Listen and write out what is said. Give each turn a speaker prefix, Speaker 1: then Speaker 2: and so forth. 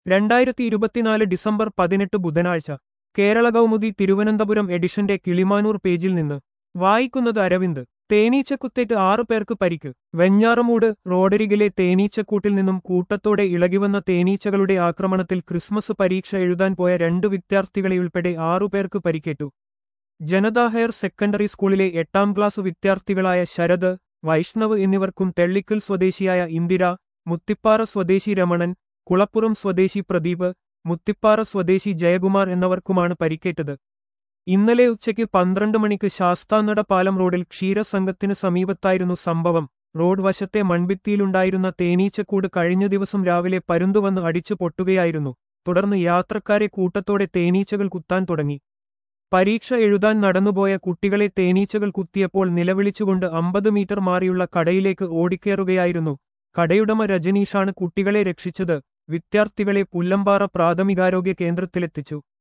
Speaker 1: രണ്ടായിരത്തി ഇരുപത്തിനാല് ഡിസംബർ പതിനെട്ട് ബുധനാഴ്ച കേരള കൗമുദി തിരുവനന്തപുരം എഡിഷന്റെ കിളിമാനൂർ പേജിൽ നിന്ന് വായിക്കുന്നത് അരവിന്ദ് തേനീച്ചക്കുത്തേറ്റ് ആറു പേർക്ക് പരിക്ക് വെഞ്ഞാറമൂട് റോഡരികിലെ തേനീച്ചക്കൂട്ടിൽ നിന്നും കൂട്ടത്തോടെ ഇളകിവന്ന തേനീച്ചകളുടെ ആക്രമണത്തിൽ ക്രിസ്മസ് പരീക്ഷ എഴുതാൻ പോയ രണ്ട് വിദ്യാർത്ഥികളെയുൾപ്പെടെ ആറുപേർക്ക് പരിക്കേറ്റു ജനതാ ഹയർ സെക്കൻഡറി സ്കൂളിലെ എട്ടാം ക്ലാസ് വിദ്യാർത്ഥികളായ ശരത് വൈഷ്ണവ് എന്നിവർക്കും തെള്ളിക്കൽ സ്വദേശിയായ ഇന്ദിര മുത്തിപ്പാറ സ്വദേശി രമണൻ കുളപ്പുറം സ്വദേശി പ്രദീപ് മുത്തിപ്പാറ സ്വദേശി ജയകുമാർ എന്നിവർക്കുമാണ് പരിക്കേറ്റത് ഇന്നലെ ഉച്ചയ്ക്ക് പന്ത്രണ്ട് മണിക്ക് ശാസ്താനട പാലം റോഡിൽ ക്ഷീരസംഘത്തിന് സമീപത്തായിരുന്നു സംഭവം റോഡ് വശത്തെ മൺഭിത്തിയിലുണ്ടായിരുന്ന തേനീച്ചക്കൂട് കഴിഞ്ഞ ദിവസം രാവിലെ പരുന്തുവന്ന് അടിച്ചു പൊട്ടുകയായിരുന്നു തുടർന്ന് യാത്രക്കാരെ കൂട്ടത്തോടെ തേനീച്ചകൾ കുത്താൻ തുടങ്ങി പരീക്ഷ എഴുതാൻ നടന്നുപോയ കുട്ടികളെ തേനീച്ചകൾ കുത്തിയപ്പോൾ നിലവിളിച്ചുകൊണ്ട് അമ്പത് മീറ്റർ മാറിയുള്ള കടയിലേക്ക് ഓടിക്കേറുകയായിരുന്നു കടയുടമ രജനീഷാണ് കുട്ടികളെ രക്ഷിച്ചത് വിദ്യാർത്ഥികളെ പുല്ലമ്പാറ പ്രാഥമികാരോഗ്യ കേന്ദ്രത്തിലെത്തിച്ചു